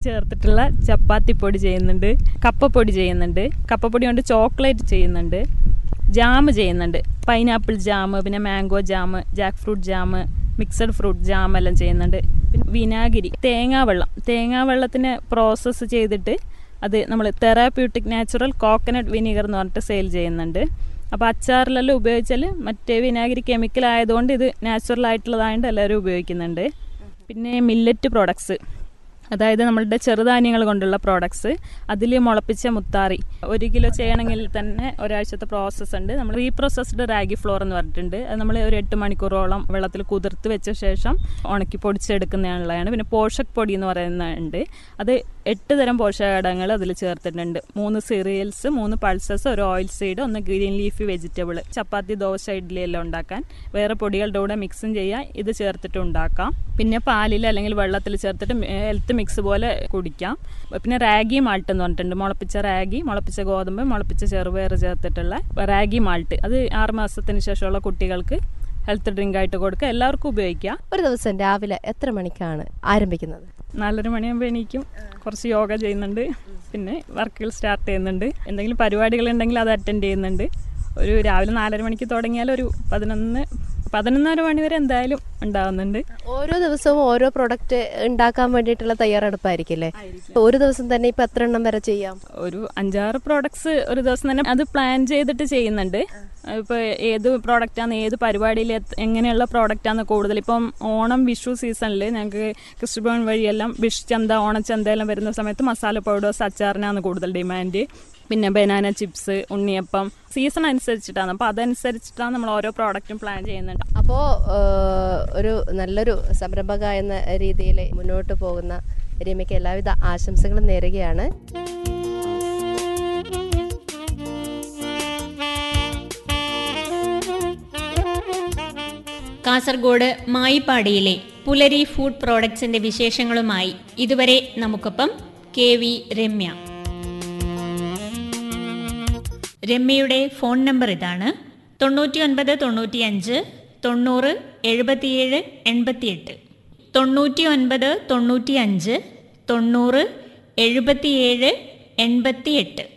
ചേർത്തിട്ടുള്ള ചപ്പാത്തി പൊടി ചെയ്യുന്നുണ്ട് കപ്പപ്പൊടി ചെയ്യുന്നുണ്ട് കപ്പപ്പൊടി കൊണ്ട് ചോക്ലേറ്റ് ചെയ്യുന്നുണ്ട് ജാം ചെയ്യുന്നുണ്ട് പൈനാപ്പിൾ ജാം പിന്നെ mango jam jackfruit jam mixed fruit jam എല്ലാം ചെയ്യുന്നുണ്ട് പിന്നെ വിനാഗിരി തേങ്ങാവെള്ളം തേങ്ങാവെള്ളത്തിന് പ്രോസസ്സ് ചെയ്തിട്ട് അത് നമ്മൾ തെറാപ്യൂട്ടിക് നാച്ചുറൽ കോക്കനട്ട് വിനീഗർ എന്ന് പറഞ്ഞിട്ട് സെയിൽ ചെയ്യുന്നുണ്ട് അപ്പോൾ അച്ചാറിലെല്ലാം ഉപയോഗിച്ചാൽ മറ്റേ വിനാഗിരി കെമിക്കൽ ആയതുകൊണ്ട് ഇത് നാച്ചുറൽ ആയിട്ടുള്ളതായതുകൊണ്ട് എല്ലാവരും ഉപയോഗിക്കുന്നുണ്ട് പിന്നെ മില്ലറ്റ് പ്രോഡക്ട്സ് അതായത് നമ്മളുടെ ചെറുധാന്യങ്ങൾ കൊണ്ടുള്ള പ്രോഡക്ട്സ് അതിൽ മുളപ്പിച്ച മുത്താറി ഒരു കിലോ ചെയ്യണമെങ്കിൽ തന്നെ ഒരാഴ്ചത്തെ പ്രോസസ്സ് ഉണ്ട് നമ്മൾ റീപ്രോസസ്ഡ് റാഗി ഫ്ലോർ എന്ന് പറഞ്ഞിട്ടുണ്ട് അത് നമ്മൾ ഒരു എട്ട് മണിക്കൂറോളം വെള്ളത്തിൽ കുതിർത്ത് വെച്ച ശേഷം ഉണക്കി പൊടിച്ചെടുക്കുന്നതാണുള്ളതാണ് പിന്നെ പോഷക് പൊടി എന്ന് പറയുന്നുണ്ട് അത് എട്ട് തരം പോഷകഘടകങ്ങൾ അതിൽ ചേർത്തിട്ടുണ്ട് മൂന്ന് സീറിയൽസ് മൂന്ന് പൾസസ് ഒരു ഓയിൽ സീഡ് ഒന്ന് green leafy vegetable chapati dosa idli എല്ലാം ഉണ്ടാക്കാൻ വേറെ പൊടികളുടെ കൂടെ മിക്സും ചെയ്യാം ഇത് ചേർത്തിട്ട് ഉണ്ടാക്കാം പിന്നെ പാലിൽ അല്ലെങ്കിൽ വെള്ളത്തിൽ ചേർത്തിട്ട് ഹെൽത്ത് മിക്സ് പോലെ കുടിക്കാം പിന്നെ റാഗി മാൾട്ട് എന്ന് പറഞ്ഞിട്ടുണ്ട് മുളപ്പിച്ച റാഗി മുളപ്പിച്ച ഗോതമ്പ് മുളപ്പിച്ച ചെറുപയർ ചേർത്തിട്ടുള്ള റാഗി മാൾട്ട് അത് ആറ് മാസത്തിന് ശേഷമുള്ള കുട്ടികൾക്ക് ഹെൽത്ത് ഡ്രിങ്ക് ആയിട്ട് കൊടുക്കുക എല്ലാവർക്കും ഉപയോഗിക്കാം ഒരു ദിവസം രാവിലെ എത്ര മണിക്കാണ് ആരംഭിക്കുന്നത് നാലര മണിയാകുമ്പോൾ എണീക്കും കുറച്ച് യോഗ ചെയ്യുന്നുണ്ട് പിന്നെ വർക്കുകൾ സ്റ്റാർട്ട് ചെയ്യുന്നുണ്ട് എന്തെങ്കിലും പരിപാടികൾ ഉണ്ടെങ്കിൽ അത് അറ്റൻഡ് ചെയ്യുന്നുണ്ട് ഒരു രാവിലെ നാലര മണിക്ക് തുടങ്ങിയാൽ ഒരു പതിനൊന്ന് പതിനൊന്നര മണി വരെ എന്തായാലും ഉണ്ടാവുന്നുണ്ട് ഓരോ ദിവസവും ഓരോ പ്രൊഡക്റ്റ് ഉണ്ടാക്കാൻ വേണ്ടിയിട്ടുള്ള തയ്യാറെടുപ്പായിരിക്കില്ലേ ഒരു ദിവസം തന്നെ ഇപ്പൊ എത്ര എണ്ണം വരെ ചെയ്യാം ഒരു അഞ്ചാറ് പ്രോഡക്ട്സ് ഒരു ദിവസം തന്നെ അത് പ്ലാൻ ചെയ്തിട്ട് ചെയ്യുന്നുണ്ട് ഇപ്പോൾ ഏത് പ്രോഡക്റ്റാണ് ഏത് പരിപാടിയിൽ എത്ത് എങ്ങനെയുള്ള പ്രോഡക്റ്റാണ് കൂടുതൽ ഇപ്പം ഓണം വിഷു സീസണിൽ ഞങ്ങൾക്ക് കൃഷിഭവൻ വഴിയെല്ലാം വിഷ് ചന്ത ഓണച്ചന്ത എല്ലാം വരുന്ന സമയത്ത് മസാല പൗഡേഴ്സ് അച്ചാറിനാണ് കൂടുതൽ ഡിമാൻഡ് പിന്നെ ബനാന ചിപ്സ് ഉണ്ണിയപ്പം സീസൺ അനുസരിച്ചിട്ടാണ് അപ്പോൾ അതനുസരിച്ചിട്ടാണ് നമ്മൾ ഓരോ പ്രോഡക്റ്റും പ്ലാൻ ചെയ്യുന്നുണ്ട് അപ്പോൾ ഒരു നല്ലൊരു സംരംഭക എന്ന രീതിയിൽ മുന്നോട്ട് പോകുന്ന രമ്യക്ക് എല്ലാവിധ ആശംസകളും നേരുകയാണ് കാസർഗോഡ് മായിപ്പാടിയിലെ പുലരി ഫുഡ് പ്രോഡക്ട്സിന്റെ വിശേഷങ്ങളുമായി ഇതുവരെ നമുക്കൊപ്പം കെ വി രമ്യ രമ്യയുടെ ഫോൺ നമ്പർ ഇതാണ് തൊണ്ണൂറ്റി ഒൻപത് തൊണ്ണൂറ്റി അഞ്ച് തൊണ്ണൂറ് എഴുപത്തിയേഴ് എൺപത്തിയെട്ട് തൊണ്ണൂറ്റി ഒൻപത് തൊണ്ണൂറ്റി അഞ്ച് തൊണ്ണൂറ് എഴുപത്തിയേഴ് എൺപത്തിയെട്ട്